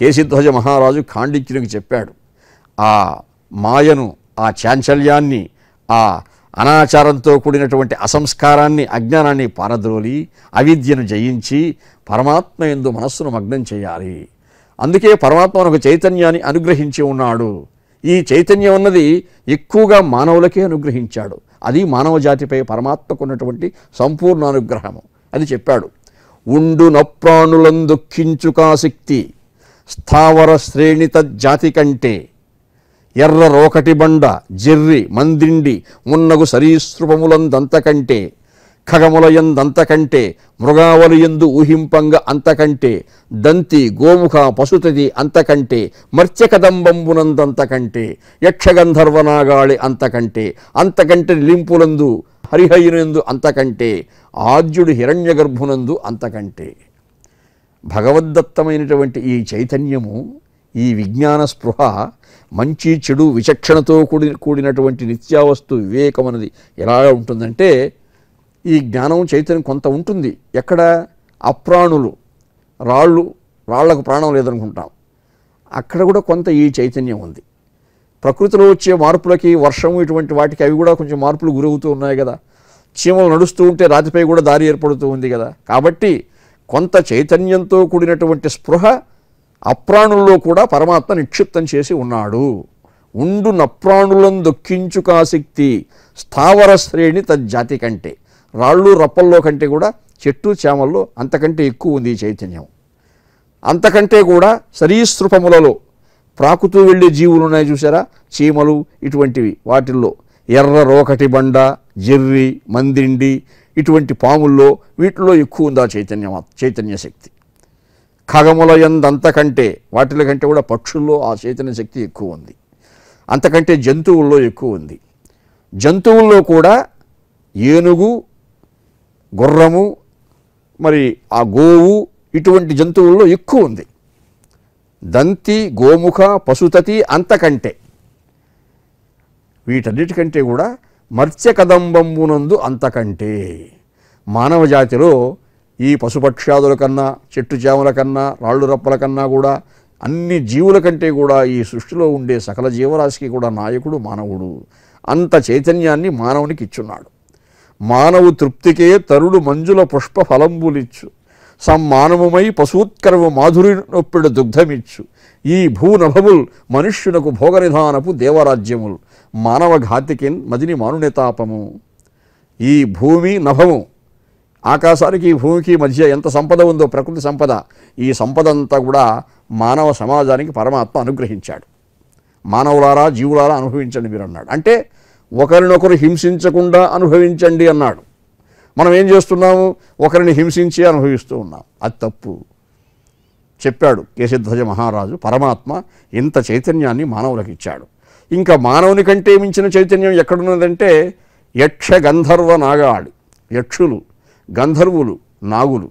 కేశిధ్వజ మహారాజు ఖాండిత్యునికి చెప్పాడు ఆ మాయను ఆ చాంచల్యాన్ని ఆ అనాచారంతో కూడినటువంటి అసంస్కారాన్ని అజ్ఞానాన్ని పారద్రోలి అవిద్యను జయించి పరమాత్మ ఎందు మనస్సును మగ్నం చేయాలి అందుకే పరమాత్మ మనకు చైతన్యాన్ని అనుగ్రహించి ఉన్నాడు ఈ చైతన్యం అన్నది ఎక్కువగా మానవులకే అనుగ్రహించాడు అది మానవ జాతిపై పరమాత్మకు ఉన్నటువంటి సంపూర్ణ అనుగ్రహము అది చెప్పాడు ఉండు నప్రాణులందుఃఖించుకాశక్తి స్థావర శ్రేణిత జాతి కంటే ఎర్ర రోకటి బండ జెర్రి మందిండి మున్నగు సరీసృపములందంతకంటే ఖగములయందంతకంటే మృగావలియందు ఊహింపంగ అంతకంటే దంతి గోముఖ పశుతది అంతకంటే మర్త్యకదంబంబునందంతకంటే యక్షగంధర్వనాగాళి అంతకంటే అంతకంటే లింపులందు హరిహయునందు అంతకంటే ఆద్యుడు హిరణ్యగర్భునందు అంతకంటే భగవద్దత్తమైనటువంటి ఈ చైతన్యము ఈ విజ్ఞాన స్పృహ మంచి చెడు విచక్షణతో కూడి కూడినటువంటి నిత్యావస్తు వివేకం అనేది ఎలా ఉంటుందంటే ఈ జ్ఞానం చైతన్యం కొంత ఉంటుంది ఎక్కడ అప్రాణులు రాళ్ళు రాళ్లకు ప్రాణం లేదనుకుంటాం అక్కడ కూడా కొంత ఈ చైతన్యం ఉంది ప్రకృతిలో వచ్చే మార్పులకి వర్షము ఇటువంటి వాటికి అవి కూడా కొంచెం మార్పులు గురవుతూ ఉన్నాయి కదా చీమలు నడుస్తూ ఉంటే రాతిపై కూడా దారి ఏర్పడుతూ ఉంది కదా కాబట్టి కొంత చైతన్యంతో కూడినటువంటి స్పృహ అప్రాణుల్లో కూడా పరమాత్మ నిక్షిప్తం చేసి ఉన్నాడు ఉండు నప్రాణులను దొక్కించుకాశక్తి స్థావర శ్రేణి తజ్జాతి కంటే రాళ్ళు రప్పల్లో కంటే కూడా చెట్టు చేమల్లో అంతకంటే ఎక్కువ ఉంది ఈ చైతన్యం అంతకంటే కూడా సరీసృపములలో ప్రాకుతూ వెళ్ళే జీవులు ఉన్నాయి చూసారా చీమలు ఇటువంటివి వాటిల్లో ఎర్ర రోకటి బండ జెర్రి మందిండి ఇటువంటి పాముల్లో వీటిలో ఎక్కువ ఉంది ఆ చైతన్యం చైతన్య శక్తి ఖగముల అంతకంటే వాటిల కంటే కూడా పక్షుల్లో ఆ చైతన్య శక్తి ఎక్కువ ఉంది అంతకంటే జంతువుల్లో ఎక్కువ ఉంది జంతువుల్లో కూడా ఏనుగు గుర్రము మరి ఆ గోవు ఇటువంటి జంతువుల్లో ఎక్కువ ఉంది దంతి గోముఖ పశుతతి అంతకంటే వీటన్నిటికంటే కూడా మత్స్య కదంబంబునందు అంతకంటే మానవ జాతిలో ఈ పశుపక్ష్యాదుల కన్నా చెట్టు చేమల కన్నా రాళ్ళు రప్పల కన్నా కూడా అన్ని జీవుల కంటే కూడా ఈ సృష్టిలో ఉండే సకల జీవరాశికి కూడా నాయకుడు మానవుడు అంత చైతన్యాన్ని మానవునికి ఇచ్చున్నాడు మానవు తృప్తికే తరుడు మంజుల పుష్ప ఫలంబులిచ్చు సమ్మానముమై పశూత్కరము మాధురి నొప్పిడు దుగ్ధమిచ్చు ఈ భూనభముల్ మనుష్యునకు భోగనిధానపు దేవరాజ్యముల్ మానవ ఘాతికిన్ మదిని మానునితాపము ఈ భూమి నభము ఆకాశానికి ఈ భూమికి మధ్య ఎంత సంపద ఉందో ప్రకృతి సంపద ఈ సంపద అంతా కూడా మానవ సమాజానికి పరమాత్మ అనుగ్రహించాడు మానవులారా జీవులారా అనుభవించండి మీరు అన్నాడు అంటే ఒకరినొకరు హింసించకుండా అనుభవించండి అన్నాడు మనం ఏం చేస్తున్నాము ఒకరిని హింసించి అనుభవిస్తూ ఉన్నాం అది తప్పు చెప్పాడు కేశధ్వజ మహారాజు పరమాత్మ ఇంత చైతన్యాన్ని మానవులకు ఇచ్చాడు ఇంకా మానవుని కంటే మించిన చైతన్యం ఎక్కడున్నదంటే యక్ష గంధర్వ నాగాళి యక్షులు గంధర్వులు నాగులు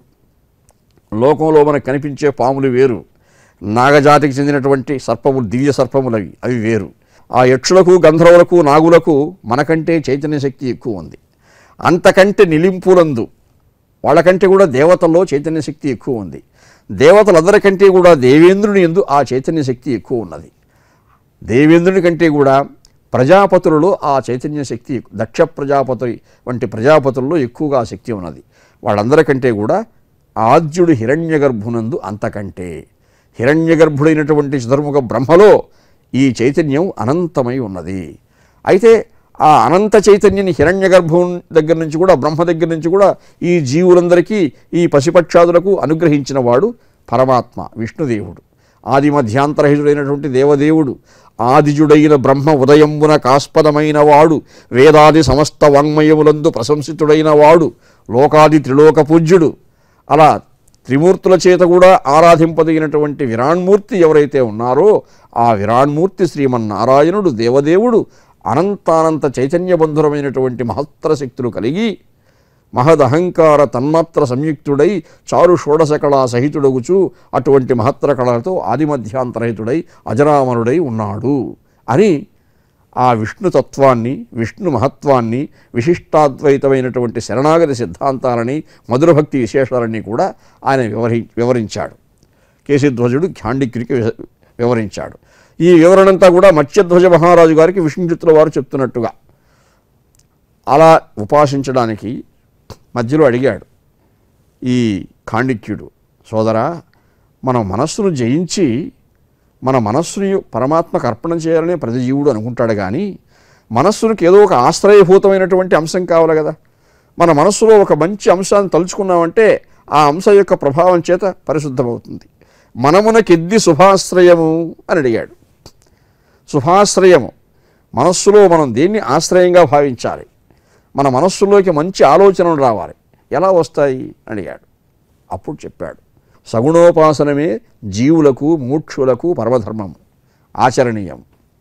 లోకంలో మనకు కనిపించే పాములు వేరు నాగజాతికి చెందినటువంటి సర్పములు దివ్య సర్పములు అవి అవి వేరు ఆ యక్షులకు గంధర్వులకు నాగులకు మనకంటే చైతన్య శక్తి ఎక్కువ ఉంది అంతకంటే నిలింపులందు వాళ్ళకంటే కూడా దేవతల్లో చైతన్య శక్తి ఎక్కువ ఉంది దేవతలందరికంటే కూడా దేవేంద్రుని ఎందు ఆ చైతన్య శక్తి ఎక్కువ ఉన్నది దేవేంద్రుని కంటే కూడా ప్రజాపతులలో ఆ చైతన్య శక్తి దక్ష ప్రజాపతి వంటి ప్రజాపతుల్లో ఎక్కువగా ఆ శక్తి ఉన్నది వాళ్ళందరికంటే కూడా ఆద్యుడు హిరణ్యగర్భునందు అంతకంటే హిరణ్యగర్భుడైనటువంటి చతుర్ముఖ బ్రహ్మలో ఈ చైతన్యం అనంతమై ఉన్నది అయితే ఆ అనంత చైతన్యాన్ని హిరణ్యగర్భం దగ్గర నుంచి కూడా బ్రహ్మ దగ్గర నుంచి కూడా ఈ జీవులందరికీ ఈ పశుపక్షాదులకు అనుగ్రహించిన వాడు పరమాత్మ విష్ణుదేవుడు ఆది మధ్యాంతరహితుడైనటువంటి దేవదేవుడు ఆదిజుడైన బ్రహ్మ ఉదయంబున కాస్పదమైన వాడు వేదాది సమస్త వాంగ్మయములందు ప్రశంసితుడైన వాడు లోకాది త్రిలోక పూజ్యుడు అలా త్రిమూర్తుల చేత కూడా ఆరాధింపదగినటువంటి విరాణ్మూర్తి ఎవరైతే ఉన్నారో ఆ విరాణ్మూర్తి శ్రీమన్నారాయణుడు దేవదేవుడు అనంతానంత చైతన్యబంధురమైనటువంటి మహత్తర శక్తులు కలిగి మహదహంకార తన్మాత్ర సంయుక్తుడై చారు షోడశకళా సహితుడగుచు అటువంటి మహత్తర కళలతో ఆదిమధ్యాంతరహితుడై అజరామరుడై ఉన్నాడు అని ఆ విష్ణు తత్వాన్ని విష్ణు మహత్వాన్ని విశిష్టాద్వైతమైనటువంటి శరణాగతి సిద్ధాంతాలని మధురభక్తి విశేషాలని కూడా ఆయన వివరి వివరించాడు కేశధ్వజుడు ఖాండిక్యుడికి వి- వివరించాడు ఈ వివరణంతా కూడా మత్స్యధ్వజ మహారాజు గారికి విష్ణుచిత్తుల వారు చెప్తున్నట్టుగా అలా ఉపాసించడానికి మధ్యలో అడిగాడు ఈ ఖాండిక్యుడు సోదరా మన మనస్సును జయించి మన మనస్సుని పరమాత్మకు అర్పణం చేయాలని ప్రతి జీవుడు అనుకుంటాడు కానీ మనస్సునికి ఏదో ఒక ఆశ్రయభూతమైనటువంటి అంశం కావాలి కదా మన మనస్సులో ఒక మంచి అంశాన్ని తలుచుకున్నామంటే ఆ అంశం యొక్క ప్రభావం చేత పరిశుద్ధమవుతుంది మనమునకెద్ది శుభాశ్రయము అని అడిగాడు శుభాశ్రయము మనస్సులో మనం దేన్ని ఆశ్రయంగా భావించాలి మన మనస్సులోకి మంచి ఆలోచనలు రావాలి ఎలా వస్తాయి అని అడిగాడు అప్పుడు చెప్పాడు సగుణోపాసనమే జీవులకు మూక్షులకు పరమధర్మము ఆచరణీయం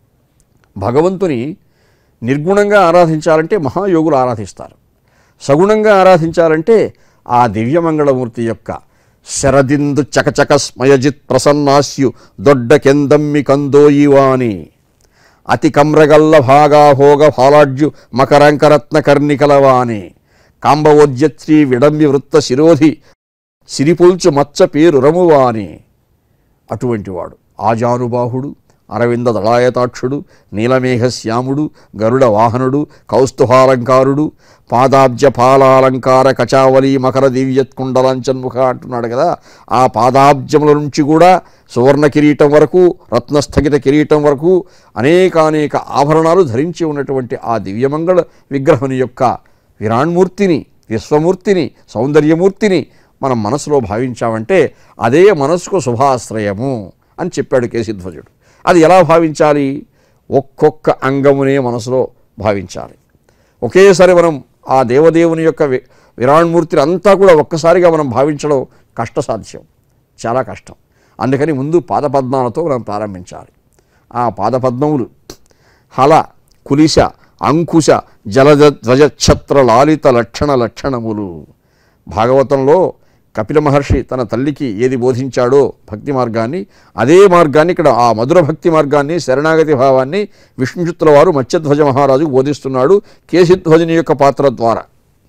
భగవంతుని నిర్గుణంగా ఆరాధించాలంటే మహాయోగులు ఆరాధిస్తారు సగుణంగా ఆరాధించాలంటే ఆ దివ్యమంగళమూర్తి యొక్క శరదిందు చకచక స్మయజిత్ ప్రసన్నాస్యు దొడ్డ కెందమ్మి కందోయివాని అతి కమ్రగల్ల భాగాభోగ ఫాలాడ్యు మకరంకరత్న కర్ణికలవాని కాంబవోద్యత్రి విడంబి వృత్త శిరోధి సిరిపుల్చు మచ్చ పేరు రమువాని అటువంటి వాడు ఆజానుబాహుడు అరవింద దళాయతాక్షుడు నీలమేఘశ్యాముడు గరుడ వాహనుడు కౌస్తుభాలంకారుడు పాదాబ్జ పాలాలంకార కచావలి మకర దివ్యత్కుండలాంచన్ముఖ అంటున్నాడు కదా ఆ పాదాబ్జముల నుంచి కూడా సువర్ణ కిరీటం వరకు రత్నస్థగిత కిరీటం వరకు అనేకానేక ఆభరణాలు ధరించి ఉన్నటువంటి ఆ దివ్యమంగళ విగ్రహం యొక్క విరాణ్మూర్తిని విశ్వమూర్తిని సౌందర్యమూర్తిని మనం మనసులో భావించామంటే అదే మనసుకు శుభాశ్రయము అని చెప్పాడు కేశిధ్వజుడు అది ఎలా భావించాలి ఒక్కొక్క అంగమునే మనసులో భావించాలి ఒకేసారి మనం ఆ దేవదేవుని యొక్క వి విరాణ్మూర్తిని అంతా కూడా ఒక్కసారిగా మనం భావించడం కష్టసాధ్యం చాలా కష్టం అందుకని ముందు పాదపద్మాలతో మనం ప్రారంభించాలి ఆ పాదపద్మములు హల కులిశ అంకుశ జలజ ధ్వజఛత్ర లాలిత లక్షణ లక్షణములు భాగవతంలో కపిల మహర్షి తన తల్లికి ఏది బోధించాడో భక్తి మార్గాన్ని అదే మార్గాన్ని ఇక్కడ ఆ మధుర భక్తి మార్గాన్ని శరణాగతి భావాన్ని విష్ణుచిత్తుల వారు మత్స్యధ్వజ మహారాజుకు బోధిస్తున్నాడు కేశిధ్వజుని యొక్క పాత్ర ద్వారా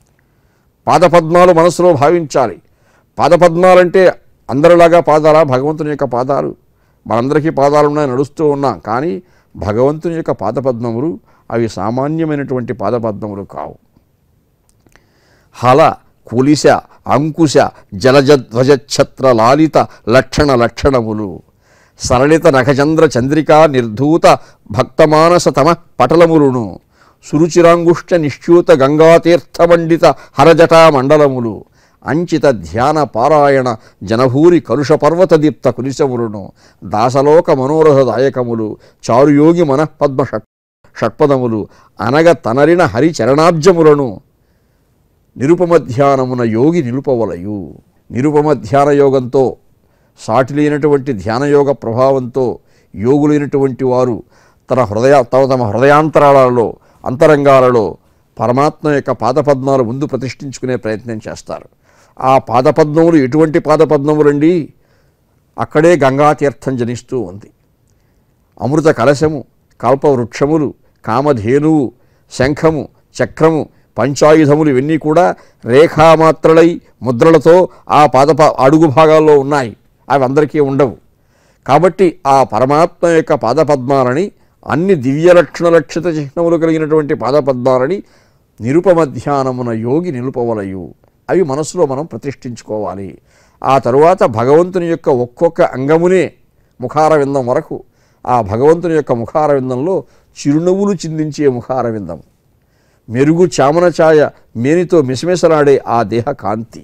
పాదపద్మాలు మనసులో భావించాలి పాదపద్మాలంటే అందరిలాగా పాదాలా భగవంతుని యొక్క పాదాలు మనందరికీ పాదాలు ఉన్నాయి నడుస్తూ ఉన్నాం కానీ భగవంతుని యొక్క పాదపద్మములు అవి సామాన్యమైనటువంటి పాదపద్మములు కావు హల కులిశ అంకుశ జలజధ్వజఛత్ర లాలిత లక్షణ లక్షణములు సరళిత నఖచంద్ర చంద్రికా నిర్ధూత భక్తమానస తమ పటలములును సురుచిరాంగుష్ట నిశ్చ్యూత గంగాతీర్థమండిత హరజటా మండలములు అంచిత ధ్యాన పారాయణ జనభూరి కలుష పర్వత దీప్త కులిశములను దాసలోక మనోరథదాయకములు చారుయోగి మనఃపద్మ షట్ షట్పదములు అనగ తనరిన హరి చరణాబ్జములను నిరుపమధ్యానమున యోగి నిలుపవలయు నిరుపమ ధ్యాన యోగంతో సాటి లేనటువంటి ధ్యానయోగ ప్రభావంతో యోగులైనటువంటి వారు తన హృదయ తమ తమ హృదయాంతరాలలో అంతరంగాలలో పరమాత్మ యొక్క పాదపద్మాలు ముందు ప్రతిష్ఠించుకునే ప్రయత్నం చేస్తారు ఆ పాదపద్మములు ఎటువంటి పాదపద్మములండి అక్కడే గంగాతీర్థం జనిస్తూ ఉంది అమృత కలశము కల్పవృక్షములు కామధేనువు శంఖము చక్రము పంచాయుధములు ఇవన్నీ కూడా రేఖామాత్రలై ముద్రలతో ఆ పాదప అడుగు భాగాల్లో ఉన్నాయి అవి అందరికీ ఉండవు కాబట్టి ఆ పరమాత్మ యొక్క పాదపద్మాలని అన్ని దివ్య లక్షణ లక్షిత చిహ్నములు కలిగినటువంటి పాదపద్మాలని నిరుపమధ్యానమున యోగి నిలుపవలయు అవి మనసులో మనం ప్రతిష్ఠించుకోవాలి ఆ తరువాత భగవంతుని యొక్క ఒక్కొక్క అంగమునే ముఖారవిందం వరకు ఆ భగవంతుని యొక్క ముఖారవిందంలో చిరునవ్వులు చిందించే ముఖారవిందం మెరుగు చామన ఛాయ మేనితో మిసమిసలాడే ఆ దేహ కాంతి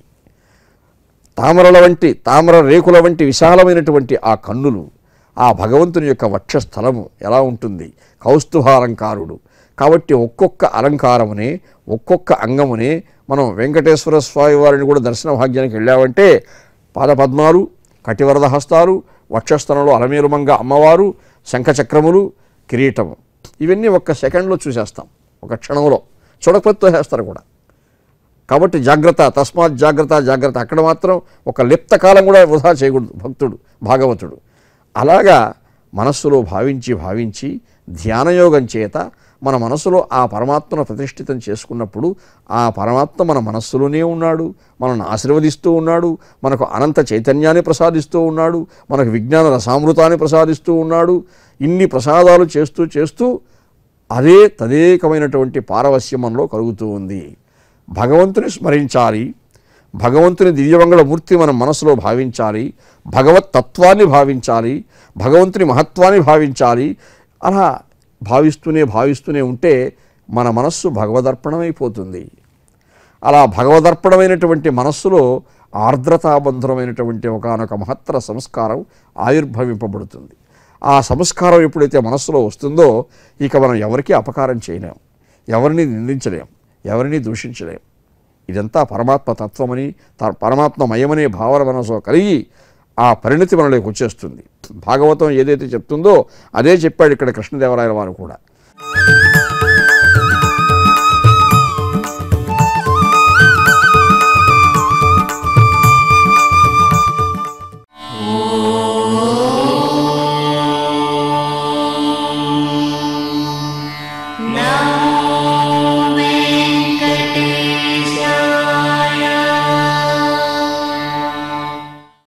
తామరల వంటి తామర రేకుల వంటి విశాలమైనటువంటి ఆ కన్నులు ఆ భగవంతుని యొక్క వక్షస్థలము ఎలా ఉంటుంది కౌస్తుభాలంకారుడు కాబట్టి ఒక్కొక్క అలంకారమునే ఒక్కొక్క అంగమునే మనం వెంకటేశ్వర స్వామి వారిని కూడా దర్శన భాగ్యానికి వెళ్ళామంటే పాదపద్మాలు కటివరద హస్తాలు వక్షస్థలంలో అలమేలుమంగ అమ్మవారు శంఖచక్రములు కిరీటము ఇవన్నీ ఒక్క సెకండ్లో చూసేస్తాం ఒక క్షణంలో చూడకపోతే తోసేస్తారు కూడా కాబట్టి జాగ్రత్త తస్మాత్ జాగ్రత్త జాగ్రత్త అక్కడ మాత్రం ఒక లిప్త కాలం కూడా వృధా చేయకూడదు భక్తుడు భాగవతుడు అలాగా మనస్సులో భావించి భావించి ధ్యానయోగం చేత మన మనసులో ఆ పరమాత్మను ప్రతిష్ఠితం చేసుకున్నప్పుడు ఆ పరమాత్మ మన మనస్సులోనే ఉన్నాడు మనల్ని ఆశీర్వదిస్తూ ఉన్నాడు మనకు అనంత చైతన్యాన్ని ప్రసాదిస్తూ ఉన్నాడు మనకు విజ్ఞాన రసామృతాన్ని ప్రసాదిస్తూ ఉన్నాడు ఇన్ని ప్రసాదాలు చేస్తూ చేస్తూ అదే తదేకమైనటువంటి పారవస్యం మనలో కలుగుతూ ఉంది భగవంతుని స్మరించాలి భగవంతుని దివ్యమంగళ మూర్తి మన మనసులో భావించాలి భగవత్ తత్వాన్ని భావించాలి భగవంతుని మహత్వాన్ని భావించాలి అలా భావిస్తూనే భావిస్తూనే ఉంటే మన మనస్సు భగవదర్పణమైపోతుంది అలా భగవదర్పణమైనటువంటి మనస్సులో ఆర్ద్రతాబంధురమైనటువంటి ఒకనొక మహత్తర సంస్కారం ఆవిర్భవింపబడుతుంది ఆ సంస్కారం ఎప్పుడైతే మనస్సులో వస్తుందో ఇక మనం ఎవరికీ అపకారం చేయలేం ఎవరిని నిందించలేం ఎవరిని దూషించలేం ఇదంతా పరమాత్మ తత్వమని త- పరమాత్మమయమనే భావన మనసులో కలిగి ఆ పరిణతి మనలోకి వచ్చేస్తుంది భాగవతం ఏదైతే చెప్తుందో అదే చెప్పాడు ఇక్కడ కృష్ణదేవరాయల వారు కూడా